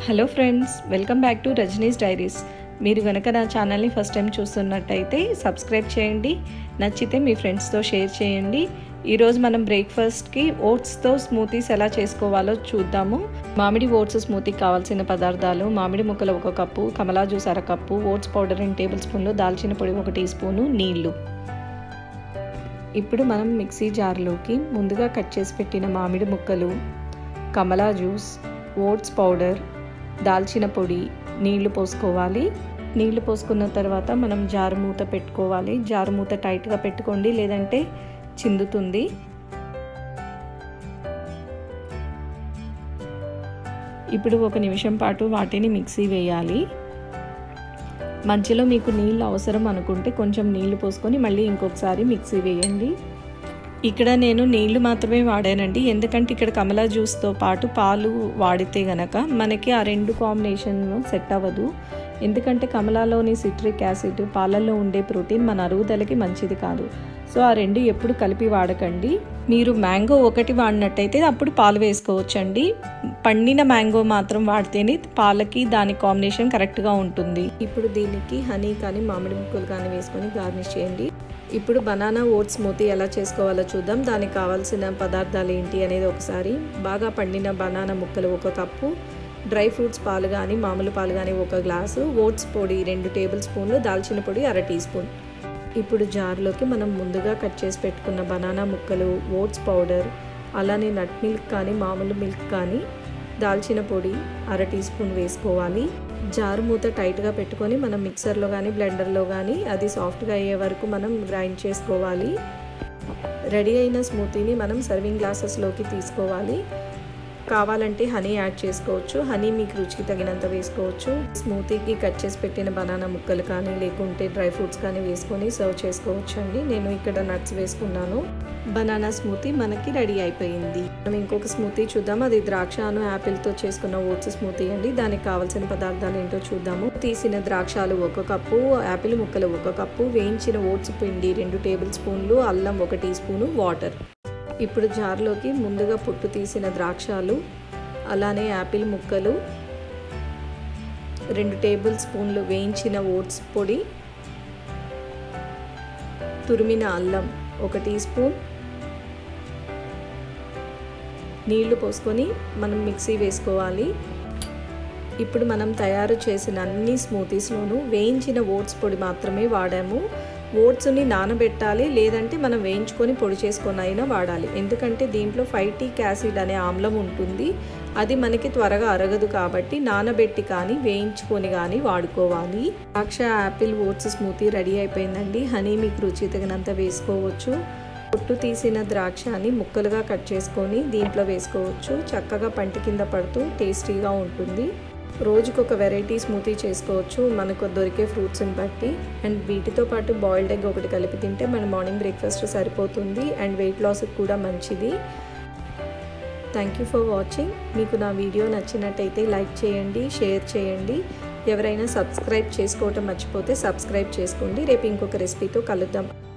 hello friends welcome back to Rajani's diaries మీరు కనుక నా ఛానల్ని ఫస్ట్ టైం చూస్తున్నట్టయితే సబ్స్క్రైబ్ చేయండి నచ్చితే మీ ఫ్రెండ్స్తో షేర్ చేయండి ఈరోజు మనం బ్రేక్ఫాస్ట్కి ఓట్స్తో స్మూతీస్ ఎలా చేసుకోవాలో చూద్దాము మామిడి ఓట్స్ స్మూతీకి కావాల్సిన పదార్థాలు మామిడి ముక్కలు ఒక కప్పు కమలా జ్యూస్ అర కప్పు ఓట్స్ పౌడర్ రెండు టేబుల్ స్పూన్లు దాల్చిన పొడి ఒక టీ స్పూను నీళ్లు ఇప్పుడు మనం మిక్సీ జార్లోకి ముందుగా కట్ చేసి పెట్టిన మామిడి ముక్కలు కమలా జ్యూస్ ఓట్స్ పౌడర్ దాల్చిన పొడి నీళ్లు పోసుకోవాలి నీళ్లు పోసుకున్న తర్వాత మనం జారు మూత పెట్టుకోవాలి జారు మూత టైట్గా పెట్టుకోండి లేదంటే చిందుతుంది ఇప్పుడు ఒక నిమిషం పాటు వాటిని మిక్సీ వేయాలి మధ్యలో మీకు నీళ్ళు అవసరం అనుకుంటే కొంచెం నీళ్లు పోసుకొని మళ్ళీ ఇంకొకసారి మిక్సీ వేయండి ఇక్కడ నేను నీళ్లు మాత్రమే వాడానండి ఎందుకంటే ఇక్కడ కమలా జ్యూస్తో పాటు పాలు వాడితే గనక మనకి ఆ రెండు కాంబినేషన్ సెట్ అవ్వదు ఎందుకంటే కమలాలోని సిట్రిక్ యాసిడ్ పాలల్లో ఉండే ప్రోటీన్ మన అరుగుదలకి మంచిది కాదు సో ఆ రెండు ఎప్పుడు కలిపి వాడకండి మీరు మ్యాంగో ఒకటి వాడినట్టయితే అప్పుడు పాలు వేసుకోవచ్చండి పండిన మ్యాంగో మాత్రం వాడితేనే పాలకి దాని కాంబినేషన్ కరెక్ట్గా ఉంటుంది ఇప్పుడు దీనికి హనీ కానీ మామిడి ముక్కలు కానీ వేసుకొని గార్నిష్ చేయండి ఇప్పుడు బనానా ఓట్స్ స్మూతీ ఎలా చేసుకోవాలో చూద్దాం దానికి కావాల్సిన పదార్థాలు ఏంటి అనేది ఒకసారి బాగా పండిన బనానా ముక్కలు ఒక కప్పు డ్రై ఫ్రూట్స్ పాలు కానీ మామూలు పాలు కానీ ఒక గ్లాసు ఓట్స్ పొడి రెండు టేబుల్ స్పూన్లు దాల్చిన పొడి అర టీ స్పూన్ ఇప్పుడు జార్లోకి మనం ముందుగా కట్ చేసి పెట్టుకున్న బనానా ముక్కలు ఓట్స్ పౌడర్ అలానే నట్ మిల్క్ కానీ మామూలు మిల్క్ కానీ దాల్చిన పొడి అర టీ స్పూన్ వేసుకోవాలి జారు మూత టైట్గా పెట్టుకొని మనం మిక్సర్లో కానీ బ్లెండర్లో కానీ అది సాఫ్ట్గా అయ్యే వరకు మనం గ్రైండ్ చేసుకోవాలి రెడీ అయిన స్మూతీని మనం సర్వింగ్ గ్లాసెస్లోకి తీసుకోవాలి కావాలంటే హనీ యాడ్ చేసుకోవచ్చు హనీ మీకు రుచికి తగినంత వేసుకోవచ్చు స్మూతీకి కట్ చేసి పెట్టిన బనానా ముక్కలు కానీ లేకుంటే డ్రై ఫ్రూట్స్ కానీ వేసుకొని సర్వ్ చేసుకోవచ్చు అండి నేను ఇక్కడ నట్స్ వేసుకున్నాను బనానా స్మూతీ మనకి రెడీ అయిపోయింది మనం ఇంకొక స్మూతీ చూద్దాం అది ద్రాక్షను యాపిల్తో చేసుకున్న ఓట్స్ స్మూతీ అండి దానికి కావాల్సిన పదార్థాలు ఏంటో చూద్దాము తీసిన ద్రాక్షాలు ఒక కప్పు యాపిల్ ముక్కలు ఒక కప్పు వేయించిన ఓట్స్ పిండి రెండు టేబుల్ స్పూన్లు అల్లం ఒక టీ స్పూను వాటర్ ఇప్పుడు జార్లోకి ముందుగా పుట్టు తీసిన ద్రాక్షాలు అలానే యాపిల్ ముక్కలు రెండు టేబుల్ స్పూన్లు వేయించిన ఓట్స్ పొడి తురిమిన అల్లం ఒక టీ స్పూన్ నీళ్లు పోసుకొని మనం మిక్సీ వేసుకోవాలి ఇప్పుడు మనం తయారు చేసిన అన్ని స్మూతీస్లోనూ వేయించిన ఓట్స్ పొడి మాత్రమే వాడాము ఓట్స్ని నానబెట్టాలి లేదంటే మనం వేయించుకొని పొడి చేసుకొని అయినా వాడాలి ఎందుకంటే దీంట్లో ఫైటిక్ యాసిడ్ అనే ఆమ్లం ఉంటుంది అది మనకి త్వరగా అరగదు కాబట్టి నానబెట్టి కానీ వేయించుకొని కానీ వాడుకోవాలి ద్రాక్ష యాపిల్ ఓట్స్ స్మూతీ రెడీ అయిపోయిందండి హనీ మీకు రుచి తగినంత వేసుకోవచ్చు పొట్టు తీసిన ద్రాక్షని ముక్కలుగా కట్ చేసుకొని దీంట్లో వేసుకోవచ్చు చక్కగా పంటి కింద పడుతూ టేస్టీగా ఉంటుంది రోజుకు ఒక వెరైటీ స్మూతీ చేసుకోవచ్చు మనకు దొరికే ఫ్రూట్స్ని బట్టి అండ్ వీటితో పాటు బాయిల్డ్ ఎగ్ ఒకటి కలిపి తింటే మన మార్నింగ్ బ్రేక్ఫాస్ట్ సరిపోతుంది అండ్ వెయిట్ లాస్కి కూడా మంచిది థ్యాంక్ యూ ఫర్ వాచింగ్ మీకు నా వీడియో నచ్చినట్టయితే లైక్ చేయండి షేర్ చేయండి ఎవరైనా సబ్స్క్రైబ్ చేసుకోవటం మర్చిపోతే సబ్స్క్రైబ్ చేసుకోండి రేపు ఇంకొక రెసిపీతో కలుద్దాం